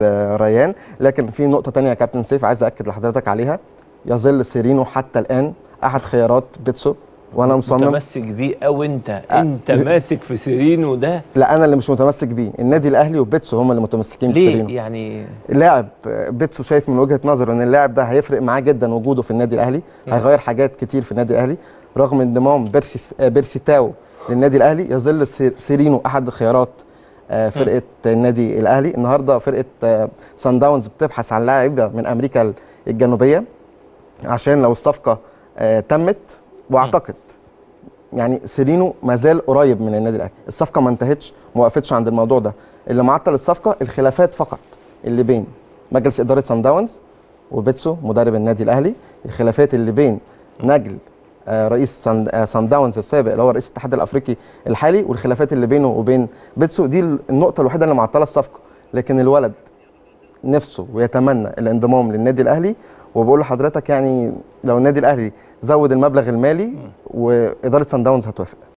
ريان لكن في نقطه تانية يا كابتن سيف عايز اكد لحضرتك عليها يظل سيرينو حتى الان احد خيارات بيتسو وانا مصمم متمسك بيه او انت انت ماسك في سيرينو ده لا انا اللي مش متمسك بيه النادي الاهلي وبيتسو هم اللي متمسكين ليه بسيرينو يعني اللاعب بيتسو شايف من وجهه نظره ان اللاعب ده هيفرق معاه جدا وجوده في النادي الاهلي هيغير حاجات كتير في النادي الاهلي رغم انضمام بيرسي بيرسي تاو للنادي الاهلي يظل سي- سيرينو احد خيارات آه، فرقه النادي الاهلي النهارده فرقه آه، سان داونز بتبحث عن لاعب من امريكا الجنوبيه عشان لو الصفقه آه، تمت واعتقد يعني سيرينو ما زال قريب من النادي الاهلي الصفقه ما انتهتش ما وقفتش عند الموضوع ده اللي معطل الصفقه الخلافات فقط اللي بين مجلس اداره سان داونز وبيتسو مدرب النادي الاهلي الخلافات اللي بين نجل آه، رئيس سان آه، سان داونز السابق اللي هو رئيس الاتحاد الافريقي الحالي والخلافات اللي بينه وبين بيتسو دي النقطه الوحيده اللي معطله الصفقه لكن الولد نفسه ويتمنى الانضمام للنادي الاهلي وبقول لحضرتك يعني لو النادي الاهلي زود المبلغ المالي واداره سان داونز هتوافق